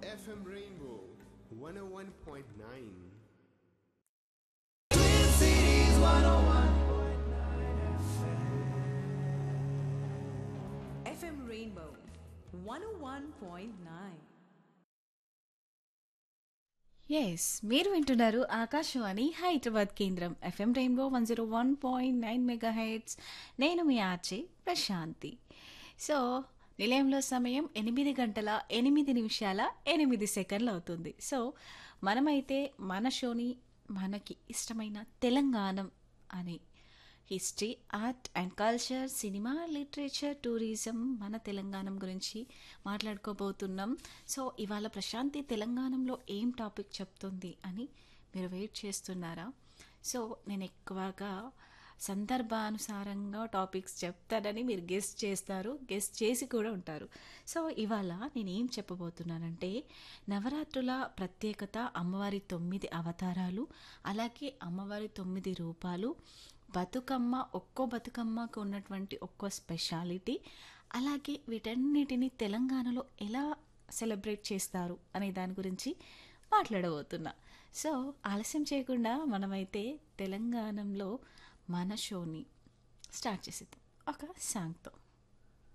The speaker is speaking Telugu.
FM Rainbow 101.9. FM Rainbow 101.9. Yes మీరు వింటున్నారు ఆకాశవాణి హైదరాబాద్ కేంద్రం FM rainbow one zero one point nine mega hertz నేను మీ ఆర్జే ప్రశాంతి సో నిలయంలో సమయం ఎనిమిది గంటల ఎనిమిది నిమిషాల ఎనిమిది సెకండ్లు అవుతుంది సో మనమైతే మన షోని మనకి ఇష్టమైన తెలంగాణం అనే history art and culture cinema literature tourism మన తెలంగాణ గురించి మాట్లాడుకోబోతున్నాం సో ఇవాళ ప్రశాంతి తెలంగాణలో ఏం టాపిక్ చెప్తుంది అని మీరు వెయిట్ చేస్తున్నారా సో నేను ఎక్కువగా సందర్భానుసారంగా టాపిక్స్ చెప్తానని మీరు గెస్ట్ చేస్తారు గెస్ట్ చేసి కూడా ఉంటారు సో ఇవాళ నేను ఏం చెప్పబోతున్నానంటే నవరాత్రుల ప్రత్యేకత అమ్మవారి తొమ్మిది అవతారాలు అలాగే అమ్మవారి తొమ్మిది రూపాలు బతుకమ్మ ఒక్కో బతుకమ్మకు ఉన్నటువంటి ఒక్కో స్పెషాలిటీ అలాగే వీటన్నిటిని తెలంగాణలో ఎలా సెలబ్రేట్ చేస్తారు అనే దాని గురించి మాట్లాడబోతున్నా సో ఆలస్యం చేయకుండా మనమైతే తెలంగాణలో మన షోని స్టార్ట్ చేసేద్దాం ఒక సాంగ్తో